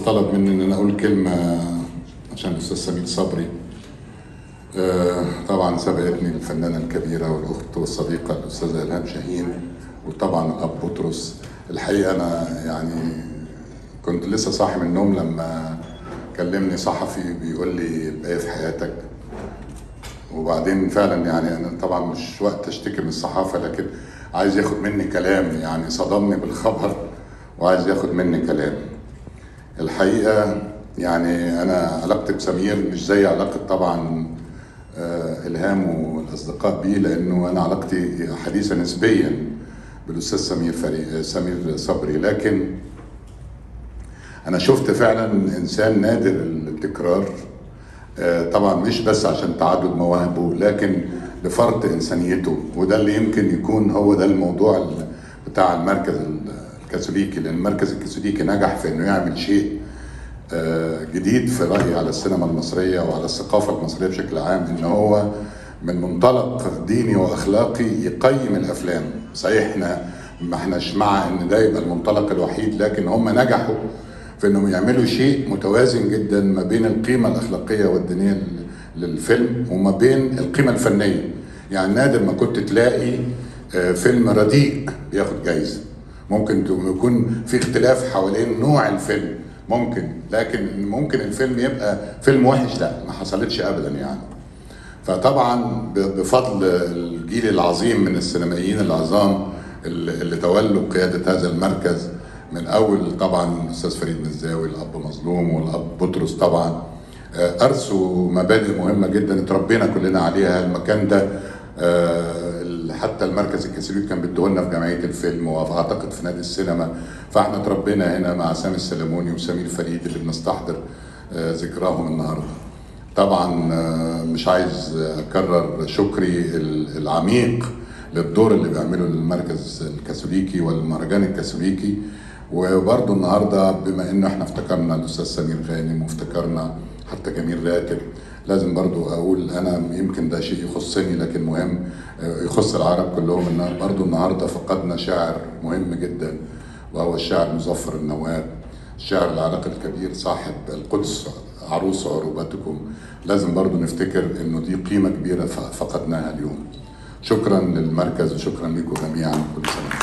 طلب مني ان انا اقول كلمه عشان الاستاذ سمير صبري آه، طبعا سبقتني الفنانه الكبيره والاخت والصديقه الاستاذه الهام شاهين وطبعا الاب بطرس الحقيقه انا يعني كنت لسه صاحي من النوم لما كلمني صحفي بيقول لي ايه في حياتك وبعدين فعلا يعني انا طبعا مش وقت اشتكي من الصحافه لكن عايز ياخد مني كلام يعني صدمني بالخبر وعايز ياخد مني كلام الحقيقه يعني انا علاقتي بسمير مش زي علاقه طبعا آه، الهام والاصدقاء بيه لانه انا علاقتي حديثه نسبيا بالاستاذ سمير فريق سمير صبري لكن انا شفت فعلا انسان نادر التكرار آه، طبعا مش بس عشان تعدد مواهبه لكن لفرط انسانيته وده اللي يمكن يكون هو ده الموضوع ال- بتاع المركز الكاثوليكي لان المركز الكاثوليكي نجح في انه يعمل شيء آه، جديد في رايي على السينما المصريه وعلى الثقافه المصريه بشكل عام ان هو من منطلق ديني واخلاقي يقيم الافلام صحيح احنا ما احناش مع ان ده يبقى المنطلق الوحيد لكن هم نجحوا في انهم يعملوا شيء متوازن جدا ما بين القيمه الاخلاقيه والدينيه لل- للفيلم وما بين القيمه الفنيه يعني نادر ما كنت تلاقي آه، فيلم رديء بياخد جايزه ممكن يكون في اختلاف حوالين نوع الفيلم ممكن لكن ممكن الفيلم يبقى فيلم وحش لا ما حصلتش ابدا يعني فطبعا ب- بفضل الجيل العظيم من السينمائيين العظام اللي اللي تولوا قياده هذا المركز من اول طبعا الاستاذ فريد مزاوي الاب مظلوم والاب بطرس طبعا آه، ارسوا مبادئ مهمه جدا اتربينا كلنا عليها المكان ده آه، حتى المركز الكاثوليكي كان بيديهولنا في جمعيه الفيلم واعتقد في نادي السينما فاحنا اتربينا هنا مع سامي السلموني وسمير فريد اللي بنستحضر آه، ذكراهم النهارده. طبعا آه، مش عايز اكرر شكري ال- العميق للدور اللي بيعمله المركز الكاثوليكي والمهرجان الكاثوليكي وبرضه النهارده بما انه احنا افتكرنا الاستاذ سمير غانم وافتكرنا حتى جميل راتب لازم برضو اقول انا يمكن ده شيء يخصني لكن مهم آه، يخص العرب كلهم ان برضو النهارده فقدنا شاعر مهم جدا وهو الشاعر مظفر النواب الشاعر العراقي الكبير صاحب القدس عروس عروبتكم لازم برضو نفتكر انه دي قيمه كبيره ف- فقدناها اليوم شكرا للمركز وشكرا لكم جميعا كل سنه